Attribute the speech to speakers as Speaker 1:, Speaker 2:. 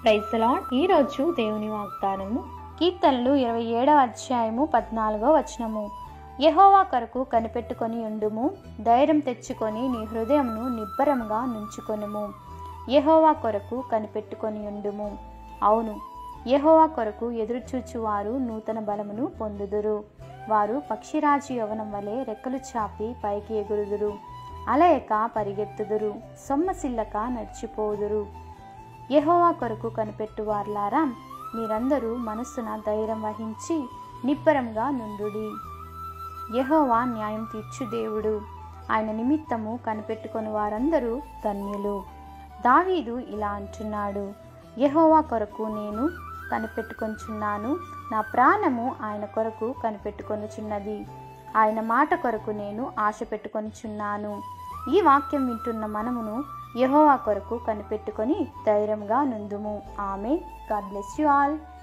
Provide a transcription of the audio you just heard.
Speaker 1: ప్రైజ్లాడ్ ఈరోజు దేవుని వాగ్దానము కీర్తనలు ఇరవై ఏడవ అధ్యాయము పద్నాలుగో వచనము యెహోవా కొరకు కనిపెట్టుకొని ఉండుము ధైర్యం తెచ్చుకొని నీ హృదయమును నిబ్బరముగా నుంచుకొనుము యెహోవా కొరకు కనిపెట్టుకొని ఉండుము అవును యెహోవా కొరకు ఎదురుచూచువారు నూతన బలమును పొందుదురు వారు పక్షిరాజు యవనం వలె రెక్కలు చాపి పైకి ఎగురుదురు అలయక పరిగెత్తుదురు సొమ్మసిల్లక నడిచిపోదురు యెహోవా కొరకు కనిపెట్టువార్లారా మీరందరూ మనస్సున ధైర్యం వహించి నిబ్బరంగా నుండుడి యెహోవా న్యాయం తీర్చు దేవుడు ఆయన నిమిత్తము కనిపెట్టుకొని వారందరూ ధన్యులు దావీదు ఇలా అంటున్నాడు యెహోవా కొరకు నేను కనిపెట్టుకొంచున్నాను నా ప్రాణము ఆయన కొరకు కనిపెట్టుకొనుచున్నది ఆయన మాట కొరకు నేను ఆశ పెట్టుకొనిచున్నాను ఈ వాక్యం వింటున్న మనమును యెహోవా కొరకు కనిపెట్టుకొని ధైర్యంగా నుందుము ఆమె గాడ్ బ్లెస్ యు ఆల్